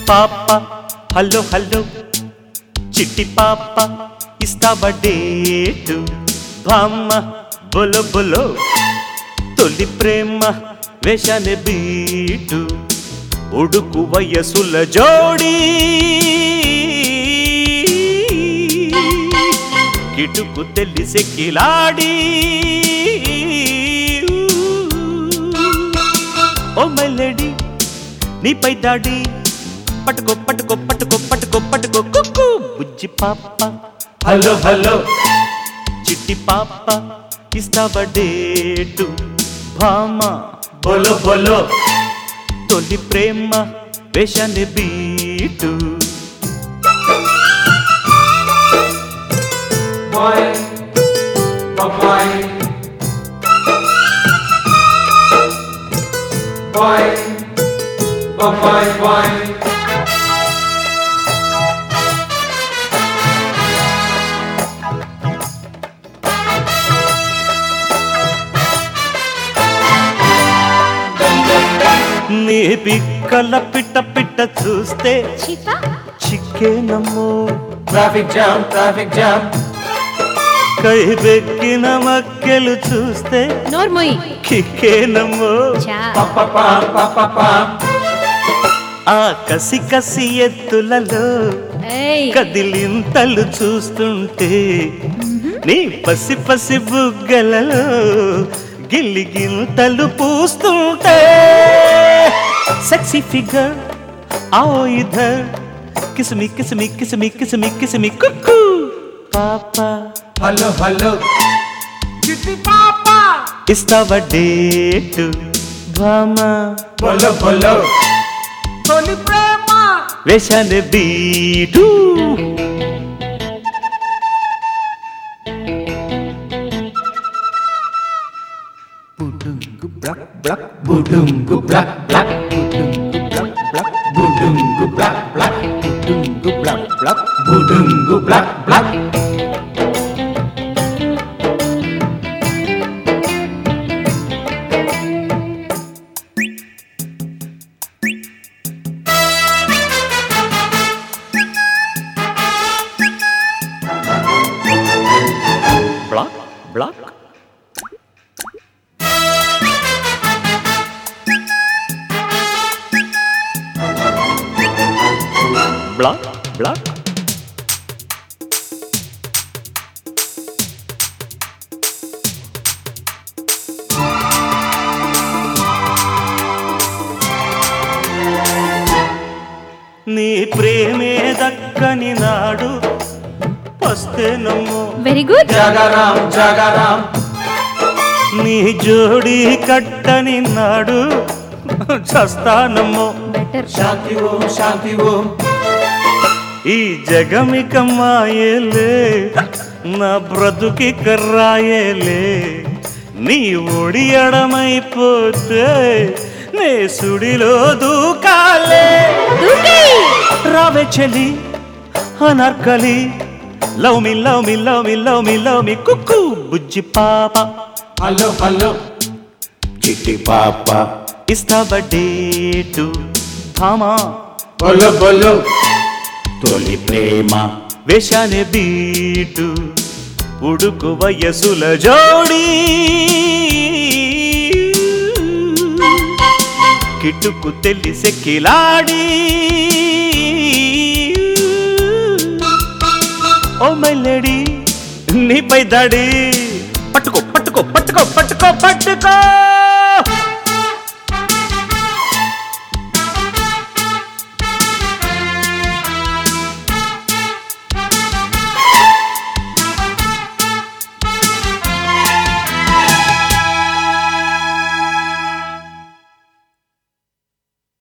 పాప hello hello చిట్టి పాప ఇస్తావా డేటు బామ్మ బొలో బొలో తొలి ప్రేమ వేషానే బీటు ఉడుకు వయసుల జోడి కిటుకు తెలిసి కిలాడి ఓ మెల్లడి నీపై దాడి పట్టుకో పట్టుకో పట్టుకో పట్టుకో పట్టుకో కుక్కు బుజ్జి పాప హలో హలో చిట్టి పాప ఇస్తావా డేటు భామ బోలో బోలో తొలి ప్రేమ వేషాన్ని beat boy, boy, boy, boy, boy. నీ పిక్కల పిట్ట పిట్ట చూస్తే చిపా చిక్కేనమ్మో Traffic jam, traffic jam. కై బెక్కిన మక్కెలు చూస్తే నోర్మోయి కిక్కేనమ్మో చా Pa pa pa pa pa pa. ఆ కసి కసి ఎత్తులలో ఏయ్ కదిలింతలు చూస్తుంటే నీ పసి పసి బుగ్గలలో గిల్లిగింతలు పూస్తుంటే సెక్సీ ఫిగర్ आओ इधर किसमी किसमी किसमी किसमी किसमी कुकू पापा Hello, hello. ఇస్తావా డేటు భామా Bolo, bolo. వేషాన్ని beat Budungu black black. Budungu black black. Budungu black black. Budungu black black. Budungu black black. Budungu black black. Black black black black నీ ప్రేమే దక్కని నాడు వస్తే నమ్ము వెరీ గుడ్ Jagaram, jagaram. నీ జోడి కట్టని నాడు చస్తానమ్మో better Shanti om, shanti om. ఈ జగమిక మాయలే నా బ్రతుకి కర్రాయలే నీ ఒడియడమైపోతే నే సుడిలో దూకాలే రావే చెలి Anarkali love me love me love me love me love me కుక్కు బుజ్జి పాప Hello, hello. Chitti papa. ఇస్తావా డేటు భామా Bolo, bolo. తొలి ప్రేమ వేషానే బీటు ఉడుకు వయసుల జోడి కిటుకు తెలిసే కిలాడి ఓ మెల్లడి నీపై దాడి పట్టుకో పట్టుకో పట్టుకో పట్టుకో పట్టుకో